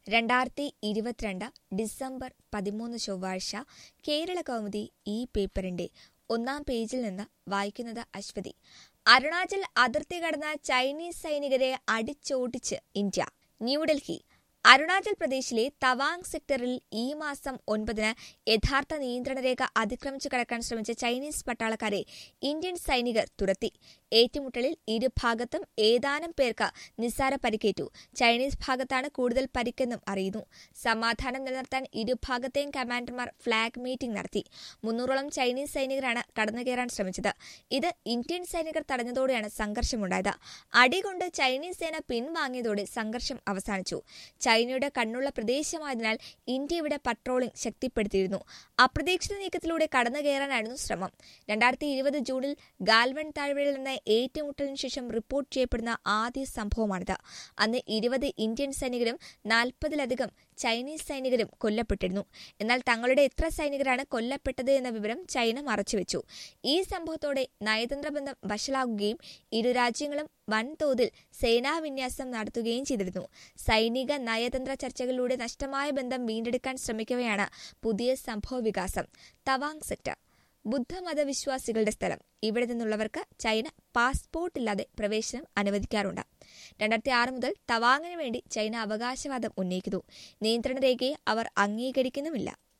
രണ്ടായിരത്തി ഇരുപത്തിരണ്ട് ഡിസംബർ പതിമൂന്ന് ചൊവ്വാഴ്ച കേരള കൗമുദി ഈ പേപ്പറിന്റെ ഒന്നാം പേജിൽ നിന്ന് വായിക്കുന്നത് അശ്വതി അരുണാചൽ അതിർത്തി കടന്ന ചൈനീസ് സൈനികരെ അടിച്ചോടിച്ച് ഇന്ത്യ ന്യൂഡൽഹി അരുണാചൽ പ്രദേശിലെ തവാങ് സെക്ടറിൽ ഈ മാസം ഒൻപതിന് യഥാർത്ഥ നിയന്ത്രണ രേഖ അതിക്രമിച്ചു കടക്കാൻ ശ്രമിച്ച ചൈനീസ് പട്ടാളക്കാരെ ഇന്ത്യൻ സൈനികർ തുരത്തി ഏറ്റുമുട്ടലിൽ ഇരുഭാഗത്തും ഏതാനും പേർക്ക് നിസ്സാര പരിക്കേറ്റു ചൈനീസ് ഭാഗത്താണ് കൂടുതൽ പരിക്കെന്നും അറിയുന്നു സമാധാനം നിലനിർത്താൻ ഇരുഭാഗത്തെയും കമാൻഡർമാർ ഫ്ളാഗ് മീറ്റിംഗ് നടത്തി മുന്നൂറോളം ചൈനീസ് സൈനികരാണ് കടന്നുകയറാൻ ശ്രമിച്ചത് ഇത് ഇന്ത്യൻ സൈനികർ തടഞ്ഞതോടെയാണ് സംഘർഷമുണ്ടായത് അടികൊണ്ട് ചൈനീസ് സേന പിൻവാങ്ങിയതോടെ സംഘർഷം അവസാനിച്ചു ചൈനയുടെ കണ്ണുള്ള പ്രദേശമായതിനാൽ ഇന്ത്യ ഇവിടെ പട്രോളിംഗ് ശക്തിപ്പെടുത്തിയിരുന്നു അപ്രതീക്ഷിത നീക്കത്തിലൂടെ കടന്നുകയറാനായിരുന്നു ശ്രമം രണ്ടായിരത്തി ഇരുപത് ജൂണിൽ ഗാൽവൻ താഴ്വരയിൽ നിന്ന് ഏറ്റുമുട്ടലിന് ശേഷം റിപ്പോർട്ട് ചെയ്യപ്പെടുന്ന ആദ്യ സംഭവമാണിത് അന്ന് ഇരുപത് ഇന്ത്യൻ സൈനികരും നാൽപ്പതിലധികം ചൈനീസ് സൈനികരും കൊല്ലപ്പെട്ടിരുന്നു എന്നാൽ തങ്ങളുടെ എത്ര സൈനികരാണ് കൊല്ലപ്പെട്ടത് എന്ന വിവരം ചൈന മറച്ചുവെച്ചു ഈ സംഭവത്തോടെ നയതന്ത്ര ബന്ധം വഷളാകുകയും ഇരു രാജ്യങ്ങളും വൻതോതിൽ സേനാവിന്യാസം നടത്തുകയും ചെയ്തിരുന്നു സൈനിക നയതന്ത്ര ചർച്ചകളിലൂടെ നഷ്ടമായ ബന്ധം വീണ്ടെടുക്കാൻ ശ്രമിക്കവെയാണ് പുതിയ സംഭവ വികാസം തവാങ് സെക്ടർ ബുദ്ധമത വിശ്വാസികളുടെ സ്ഥലം ഇവിടെ നിന്നുള്ളവർക്ക് ചൈന പാസ്പോർട്ട് ഇല്ലാതെ പ്രവേശനം അനുവദിക്കാറുണ്ട് രണ്ടായിരത്തി ആറ് മുതൽ തവാങ്ങിന് വേണ്ടി ചൈന അവകാശവാദം ഉന്നയിക്കുന്നു നിയന്ത്രണ രേഖയെ അവർ അംഗീകരിക്കുന്നുമില്ല